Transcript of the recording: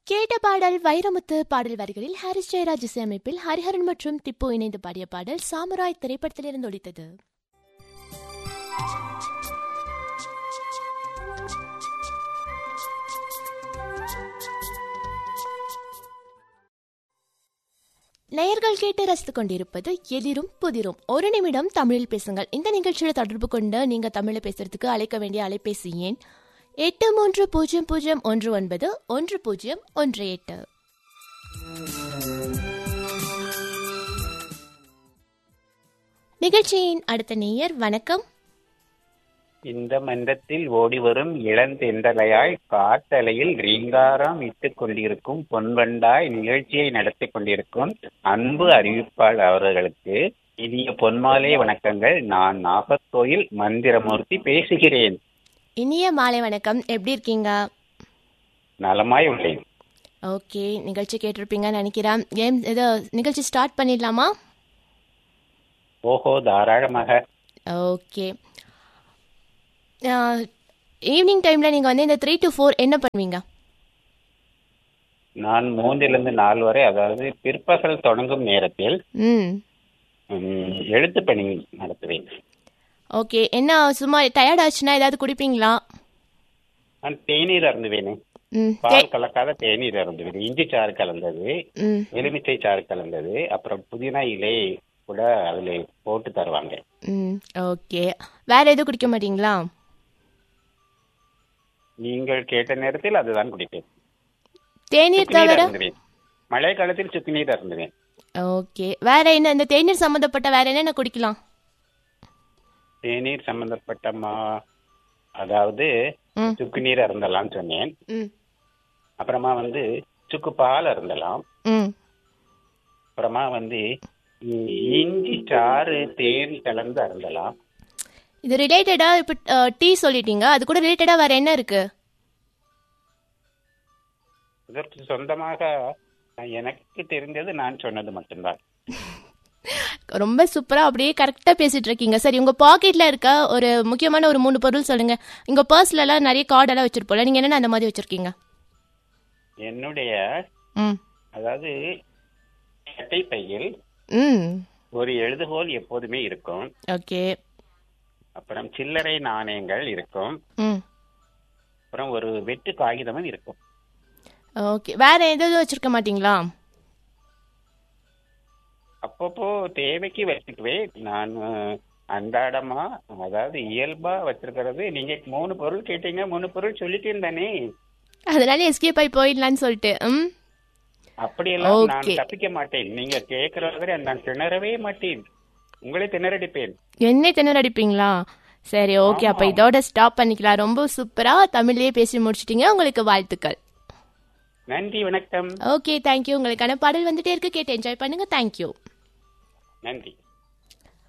கேட்ட பாடல் வைரமுத்து பாடல் வரிகளில் ஹாரிஸ் ஜெயராஜ் இசையமைப்பில் ஹரிஹரன் மற்றும் திப்பு இணைந்து பாடிய பாடல் சாமுராய் திரைப்படத்திலிருந்து ஒலித்தது நேயர்கள் கேட்டு ரசித்துக் கொண்டிருப்பது எதிரும் புதிரும் ஒரு நிமிடம் தமிழில் பேசுங்கள் இந்த நிகழ்ச்சியில் தொடர்பு கொண்டு நீங்க தமிழில் பேசுறதுக்கு அழைக்க வேண்டிய அலைபேசி எண் எட்டு மூன்று பூஜ்ஜியம் பூஜ்ஜியம் ஒன்று ஒன்பது ஒன்று பூஜ்ஜியம் ஒன்று எட்டு நிகழ்ச்சியின் அடுத்த நேயர் வணக்கம் இந்த மன்றத்தில் ஓடிவரும் இளந்தெந்தலையாய் காட்டலையில் ரீங்காரம் இட்டுக் கொண்டிருக்கும் பொன்வண்டாய் நிகழ்ச்சியை நடத்தி கொண்டிருக்கும் அன்பு அறிவிப்பாளர் அவர்களுக்கு இனிய பொன்மாலை வணக்கங்கள் நான் நாகர்கோயில் மந்திரமூர்த்தி பேசுகிறேன் இனிய மாலை வணக்கம் எப்படி இருக்கீங்க நலமாய் உள்ளேன் ஓகே நிகழ்ச்சி கேட்டிருப்பீங்கன்னு நினைக்கிறேன் கேம் இது நிகழ்ச்சி ஸ்டார்ட் பண்ணிடலாமா ஓஹோ தாராளமாக ஓகே ஈவினிங் டைமில் நீங்கள் வந்து இந்த த்ரீ டு ஃபோர் என்ன பண்ணுவீங்க நான் மூன்றிலிருந்து நாலு வரை அதாவது பிற்பகல் தொடங்கும் நேரத்தில் ம் ம், எழுத்துப் பணி நடத்துவேன் ஓகே என்ன சும்மா டயர்ட் ஆச்சுன்னா ஏதாவது குடிப்பீங்களா நான் தேநீர் அருந்துவேனே ம் தே- பால் கலக்காத தேநீர் அருந்துவேன் இஞ்சி சாறு கலந்தது ம் எலுமிச்சை சாறு கலந்தது அப்புறம் புதினா இலை கூட அதுல போட்டு தருவாங்க ம் ஓகே வேற எதுவும் குடிக்க மாட்டீங்களா நீங்கள் கேட்ட நேரத்தில் அதுதான் குடிப்பேன் தேநீர் சுக்கு நீர் தவிர அருந்துவேன் மழை காலத்தில் சுக்கு நீர் அருந்துவேன் ஓகே வேற என்ன இந்த தேநீர் சம்மந்தப்பட்ட வேற என்னென்ன குடிக்கலாம் தேநீர் சம்பந்தப்பட்ட மா அதாவது ம். சுக்கு நீர் அருந்தலாம் சொன்னேன் ம் அப்புறமா வந்து சுக்கு பால் அருந்தலாம் ம் அப்புறமா வந்து இ- இஞ்சி சாறு தேன் கலந்து அருந்தலாம் இது ரிலேட்டடா இப்போ டீ சொல்லிட்டீங்க அது கூட ரிலேட்டடா வேற என்ன இருக்கு இதற்கு சொந்தமாக எனக்கு தெரிந்தது நான் சொன்னது மட்டும்தான் ரொம்ப சூப்பரா அப்படியே கரெக்டா பேசிட்டு இருக்கீங்க சரி உங்க பாக்கெட்ல இருக்க ஒரு முக்கியமான ஒரு மூணு பொருள் சொல்லுங்க உங்க பர்ஸ்ல எல்லாம் நிறைய கார்டு எல்லாம் வச்சிருப்போம்ல நீங்க என்னென்ன அந்த மாதிரி வச்சிருக்கீங்க என்னுடைய ம் அதாவது சட்டை பையில் ம் ஒரு எழுதுகோல் எப்போதுமே இருக்கும் ஓகே அப்புறம் சில்லறை நாணயங்கள் இருக்கும் ம் அப்புறம் ஒரு வெட்டு காகிதமும் இருக்கும் ஓகே வேற எதுவும் வச்சிருக்க மாட்டீங்களா அப்பப்போ தேவைக்கு வச்சுக்குவேன் நான் அஹ், அன்றாடமா அதாவது இயல்பா வச்சிருக்கிறது நீங்க மூணு பொருள் கேட்டீங்க மூணு பொருள் சொல்லிட்டேன் தானே அதனால எஸ்கேப் ஆகி போயிடலான்னு சொல்லிட்டு ம் அப்படியெல்லாம் நான் Okay. தப்பிக்க மாட்டேன் நீங்க கேட்கிற மாதிரி நான் திணறவே மாட்டேன் உங்களை திணறடிப்பேன் என்னை திணற அடிப்பீங்களா சரி ஓகே அப்ப ஆமா. இதோட ஸ்டாப் பண்ணிக்கலாம் ரொம்ப சூப்பரா தமிழ்லயே பேசி முடிச்சிட்டீங்க உங்களுக்கு வாழ்த்துக்கள் நன்றி வணக்கம் ஓகே தேங்க்யூ உங்களுக்கான பாடல் வந்துட்டே இருக்கு கேட்டு என்ஜாய் பண்ணுங்க தேங்க்யூ நன்றி